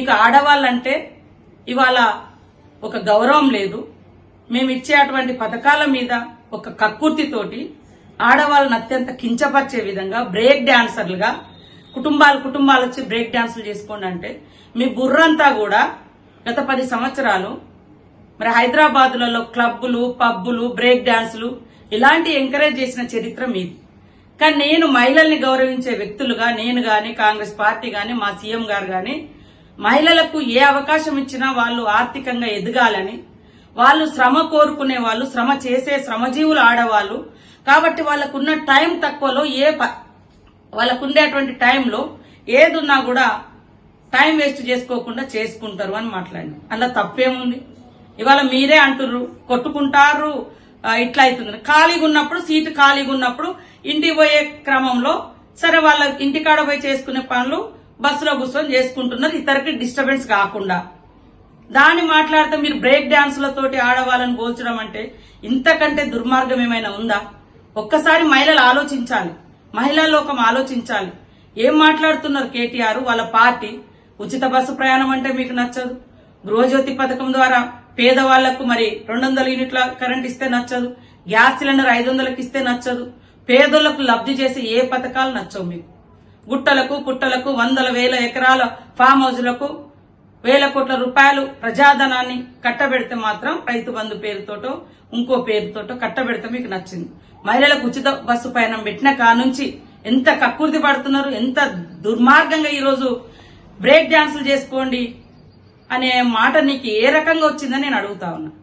మీకు ఆడవాళ్ళంటే ఇవాళ ఒక గౌరవం లేదు మేము ఇచ్చేటువంటి పథకాల మీద ఒక కక్కుర్తితోటి ఆడవాళ్ళని అత్యంత కించపరిచే విధంగా బ్రేక్ డాన్సర్లుగా కుటుంబాలు కుటుంబాలు వచ్చి బ్రేక్ డాన్సులు చేసుకోండి అంటే మీ బుర్రంతా కూడా గత పది సంవత్సరాలు మరి హైదరాబాదులలో క్లబ్బులు పబ్బులు బ్రేక్ డాన్సులు ఇలాంటి ఎంకరేజ్ చేసిన చరిత్ర మీది కానీ నేను మహిళల్ని గౌరవించే వ్యక్తులుగా నేను గాని కాంగ్రెస్ పార్టీ గాని మా సీఎం గారు గాని మహిళలకు ఏ అవకాశం ఇచ్చినా వాళ్ళు ఆర్థికంగా ఎదగాలని వాళ్ళు శ్రమ కోరుకునే వాళ్ళు శ్రమ చేసే శ్రమజీవులు ఆడవాళ్ళు కాబట్టి వాళ్ళకున్న టైం తక్కువలో ఏ ప- వాళ్ళకు ఉండేటువంటి టైంలో ఏదున్నా కూడా టైం వేస్ట్ చేసుకోకుండా చేసుకుంటారు అని మాట్లాడి అందులో తప్పేముంది ఇవాళ మీరే అంటుర్రు కొట్టుకుంటారు ఆ, ఇట్లా అవుతుంది ఖాళీగా ఉన్నప్పుడు సీటు ఖాళీగా ఉన్నప్పుడు ఇంటికి పోయే క్రమంలో సరే వాళ్ళ ఇంటికాడ పోయి చేసుకునే పనులు బస్సులో కూర్చొని చేసుకుంటున్నారు ఇతరికి డిస్టర్బెన్స్ కాకుండా దాన్ని మాట్లాడితే మీరు బ్రేక్ డాన్సులతోటి ఆడవాళ్ళని పోల్చడం అంటే ఇంతకంటే దుర్మార్గం ఏమైనా ఉందా ఒక్కసారి మహిళలు ఆలోచించాలి మహిళా లోకం ఆలోచించాలి ఏం మాట్లాడుతున్నారు కేటీఆర్ వాళ్ళ పార్టీ ఉచిత బస్సు ప్రయాణం అంటే మీకు నచ్చదు గృహజ్యోతి పథకం ద్వారా పేదవాళ్లకు మరి రెండు వందల యూనిట్ల కరెంట్ ఇస్తే నచ్చదు గ్యాస్ సిలిండర్ ఐదు వందలకు ఇస్తే నచ్చదు పేదోళ్లకు లబ్ధి చేసే ఏ పథకాలు నచ్చవు మీకు గుట్టలకు పుట్టలకు వందల వేల ఎకరాల ఫామ్ హౌజులకు వేల కోట్ల రూపాయలు ప్రజాధనాన్ని కట్టబెడితే మాత్రం రైతు బంధు పేరుతోటో ఇంకో పేరుతోటో కట్టబెడితే మీకు నచ్చింది మహిళలకు ఉచిత బస్సు పయనం పెట్టిన కానుంచి ఎంత కక్కుర్తి పడుతున్నారు ఎంత దుర్మార్గంగా ఈరోజు బ్రేక్ డాన్సులు చేసుకోండి అనే మాట నీకు ఏ రకంగా వచ్చిందని నేను అడుగుతా ఉన్నా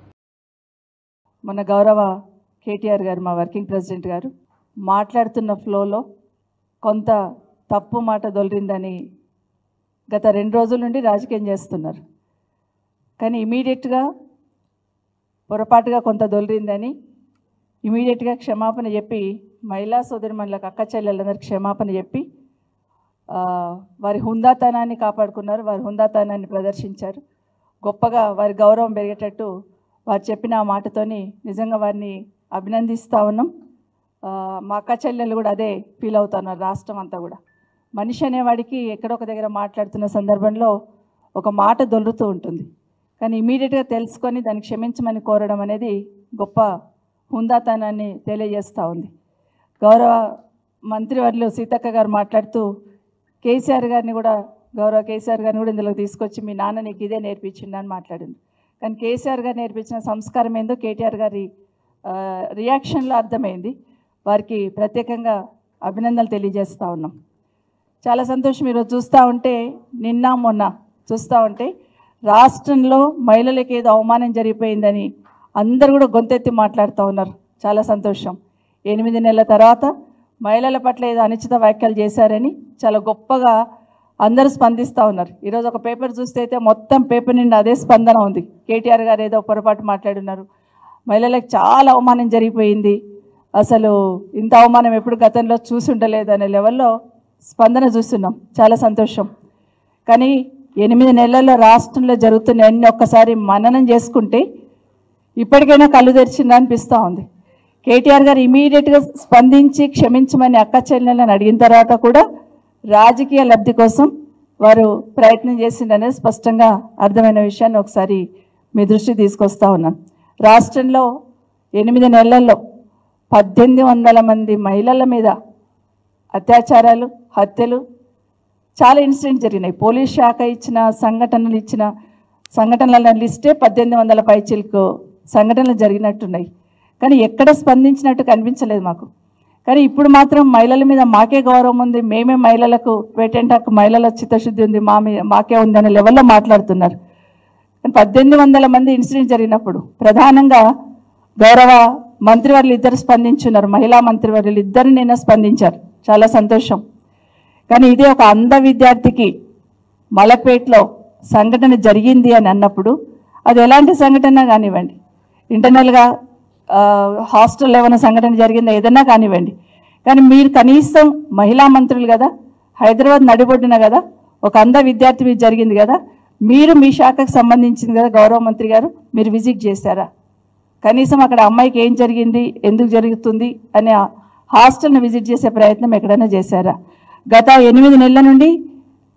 మన గౌరవ కేటీఆర్ గారు మా వర్కింగ్ ప్రెసిడెంట్ గారు మాట్లాడుతున్న ఫ్లోలో కొంత తప్పు మాట దొలిరిందని గత రెండు రోజుల నుండి రాజకీయం చేస్తున్నారు కానీ ఇమీడియట్గా పొరపాటుగా కొంత దొలిరిందని ఇమీడియట్గా క్షమాపణ చెప్పి మహిళా సోదరిమణులకు అక్క చెల్లెలందరికీ క్షమాపణ చెప్పి ఆ, వారి హుందాతనాన్ని కాపాడుకున్నారు వారి హుందాతనాన్ని ప్రదర్శించారు గొప్పగా వారి గౌరవం పెరిగేటట్టు వారు చెప్పిన ఆ మాటతోని నిజంగా వారిని అభినందిస్తూ ఉన్నాం ఆ, మా అక్క చెల్లెలు కూడా అదే ఫీల్ అవుతున్నారు రాష్ట్రం అంతా కూడా మనిషి అనేవాడికి ఎక్కడో ఒక దగ్గర మాట్లాడుతున్న సందర్భంలో ఒక మాట దొల్లుతూ ఉంటుంది కానీ ఇమీడియట్గా తెలుసుకొని దాన్ని క్షమించమని కోరడం అనేది గొప్ప హుందాతనాన్ని తెలియజేస్తూ ఉంది గౌరవ మంత్రివర్యులు సీతక్క గారు మాట్లాడుతూ కేసీఆర్ గారిని కూడా గౌరవ కేసీఆర్ గారిని కూడా ఇందులో తీసుకొచ్చి మీ నాన్న నీకు ఇదే నేర్పించిండు అని మాట్లాడింది కానీ కేసీఆర్ గారు నేర్పించిన సంస్కారం ఏందో కేటీఆర్ గారి ఆ, రియాక్షన్లో అర్థమైంది వారికి ప్రత్యేకంగా అభినందనలు తెలియజేస్తూ ఉన్నాం చాలా సంతోషం ఈరోజు చూస్తూ ఉంటే నిన్న మొన్న చూస్తూ ఉంటే రాష్ట్రంలో మహిళలకు ఏదో అవమానం జరిగిపోయిందని అందరూ కూడా గొంతెత్తి మాట్లాడుతూ ఉన్నారు చాలా సంతోషం ఎనిమిది నెలల తర్వాత మహిళల పట్ల ఏదో అనుచిత వ్యాఖ్యలు చేశారని చాలా గొప్పగా అందరూ స్పందిస్తూ ఉన్నారు ఈరోజు ఒక పేపర్ చూస్తే అయితే మొత్తం పేపర్ నిండా అదే స్పందన ఉంది కేటీఆర్ గారు ఏదో పొరపాటు మాట్లాడున్నారు మహిళలకు చాలా అవమానం జరిగిపోయింది అసలు ఇంత అవమానం ఎప్పుడు గతంలో చూసి ఉండలేదు అనే లెవెల్లో స్పందన చూస్తున్నాం చాలా సంతోషం కానీ ఎనిమిది నెలల్లో రాష్ట్రంలో జరుగుతున్న అన్ని ఒక్కసారి మననం చేసుకుంటే ఇప్పటికైనా కళ్ళు తెరిచిందా అనిపిస్తూ ఉంది కేటీఆర్ గారు ఇమీడియట్గా స్పందించి క్షమించమని అక్క చెల్లెలను అడిగిన తర్వాత కూడా రాజకీయ లబ్ధి కోసం వారు ప్రయత్నం చేసిండనేది స్పష్టంగా అర్థమైన విషయాన్ని ఒకసారి మీ దృష్టి తీసుకొస్తా ఉన్నాను రాష్ట్రంలో ఎనిమిది నెలల్లో పద్దెనిమిది వందల మంది మహిళల మీద అత్యాచారాలు హత్యలు చాలా ఇన్సిడెంట్ జరిగినాయి పోలీస్ శాఖ ఇచ్చిన సంఘటనలు ఇచ్చిన సంఘటనల లిస్టే పద్దెనిమిది వందల పైచిలకు సంఘటనలు జరిగినట్టున్నాయి కానీ ఎక్కడ స్పందించినట్టు కనిపించలేదు మాకు కానీ ఇప్పుడు మాత్రం మహిళల మీద మాకే గౌరవం ఉంది మేమే మహిళలకు పేటెంట్ హక్కు మహిళల చిత్తశుద్ధి ఉంది మా మీ- మాకే ఉంది అనే లెవెల్లో మాట్లాడుతున్నారు కానీ పద్దెనిమిది వందల మంది ఇన్సిడెంట్ జరిగినప్పుడు ప్రధానంగా గౌరవ మంత్రివర్యులు ఇద్దరు స్పందించున్నారు మహిళా మంత్రివర్యులు ఇద్దరు నిన్న స్పందించారు చాలా సంతోషం కానీ ఇదే ఒక అంధ విద్యార్థికి మలపేట్లో సంఘటన జరిగింది అని అన్నప్పుడు అది ఎలాంటి సంఘటన కానివ్వండి ఇంటర్నల్గా హాస్టల్లో ఏమైనా సంఘటన జరిగిందా ఏదైనా కానివ్వండి కానీ మీరు కనీసం మహిళా మంత్రులు కదా హైదరాబాద్ నడిబొడ్డున కదా ఒక అంధ విద్యార్థి మీద జరిగింది కదా మీరు మీ శాఖకు సంబంధించింది కదా గౌరవ మంత్రి గారు మీరు విజిట్ చేశారా కనీసం అక్కడ అమ్మాయికి ఏం జరిగింది ఎందుకు జరుగుతుంది అనే ఆ హాస్టల్ని విజిట్ చేసే ప్రయత్నం ఎక్కడైనా చేశారా గత ఎనిమిది నెలల నుండి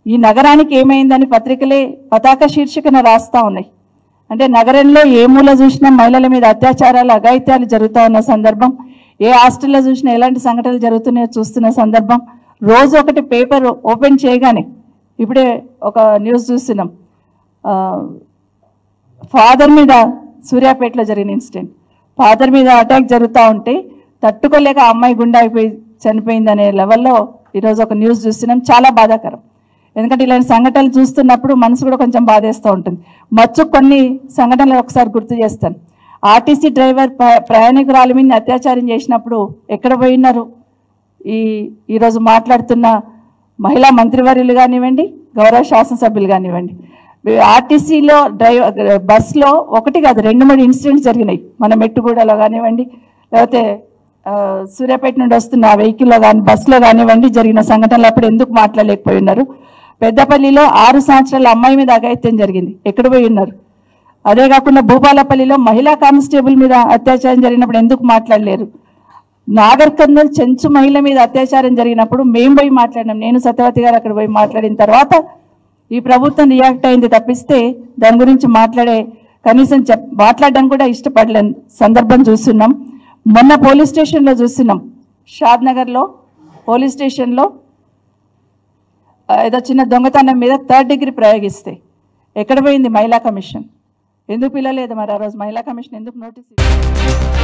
ఈ నగరానికి ఏమైందని పత్రికలే పతాక శీర్షికన రాస్తా ఉన్నాయి అంటే నగరంలో ఏ మూల చూసినా మహిళల మీద అత్యాచారాలు అఘాయిత్యాలు జరుగుతూ ఉన్న సందర్భం ఏ హాస్టల్లో చూసినా ఎలాంటి సంఘటనలు జరుగుతున్నాయో చూస్తున్న సందర్భం రోజు ఒకటి పేపర్ ఓపెన్ చేయగానే ఇప్పుడే ఒక న్యూస్ చూస్తున్నాం ఆ, ఫాదర్ మీద సూర్యాపేటలో జరిగిన ఇన్సిడెంట్ ఫాదర్ మీద అటాక్ జరుగుతూ ఉంటే తట్టుకోలేక ఆ అమ్మాయి గుండె అయిపోయి చనిపోయిందనే లెవెల్లో ఈరోజు ఒక న్యూస్ చూస్తున్నాం చాలా బాధాకరం ఎందుకంటే ఇలాంటి సంఘటనలు చూస్తున్నప్పుడు మనసు కూడా కొంచెం బాధేస్తూ ఉంటుంది మచ్చు కొన్ని సంఘటనలు ఒకసారి గుర్తు చేస్తాను ఆర్టీసీ డ్రైవర్ ప్ర- ప్రయాణికురాలి మీద అత్యాచారం చేసినప్పుడు ఎక్కడ పోయినారు ఈ ఈరోజు మాట్లాడుతున్న మహిళా మంత్రివర్యులు కానివ్వండి గౌరవ శాసనసభ్యులు కానివ్వండి ఆర్టీసీలో డ్రైవర్ బస్సులో ఒకటి కాదు రెండు మూడు ఇన్సిడెంట్స్ జరిగినాయి మన మెట్టుగూడలో కానివ్వండి లేకపోతే ఆ, సూర్యాపేట నుండి వస్తున్న వెహికల్లో కానీ బస్సులో కానివ్వండి జరిగిన సంఘటనలు అప్పుడు ఎందుకు మాట్లాడలేకపోయి ఉన్నారు పెద్దపల్లిలో ఆరు సంవత్సరాల అమ్మాయి మీద అఘాయిత్యం జరిగింది ఎక్కడ పోయి ఉన్నారు అదే కాకుండా భూపాలపల్లిలో మహిళా కానిస్టేబుల్ మీద అత్యాచారం జరిగినప్పుడు ఎందుకు మాట్లాడలేరు నాగర్ కర్నూల్ చెంచు మహిళ మీద అత్యాచారం జరిగినప్పుడు మేము పోయి మాట్లాడినాం నేను సత్యవతి గారు అక్కడ పోయి మాట్లాడిన తర్వాత ఈ ప్రభుత్వం రియాక్ట్ అయింది తప్పిస్తే దాని గురించి మాట్లాడే కనీసం చెప్ మాట్లాడడం కూడా ఇష్టపడలేని సందర్భం చూస్తున్నాం మొన్న పోలీస్ స్టేషన్లో చూస్తున్నాం షాద్ నగర్లో పోలీస్ స్టేషన్లో ఆ, ఏదో చిన్న దొంగతనం మీద థర్డ్ డిగ్రీ ప్రయోగిస్తే ఎక్కడ పోయింది మహిళా కమిషన్ ఎందుకు పిల్లలేదు మరి ఆ రోజు మహిళా కమిషన్ ఎందుకు నోటీస్ ఇవ్వలేదు?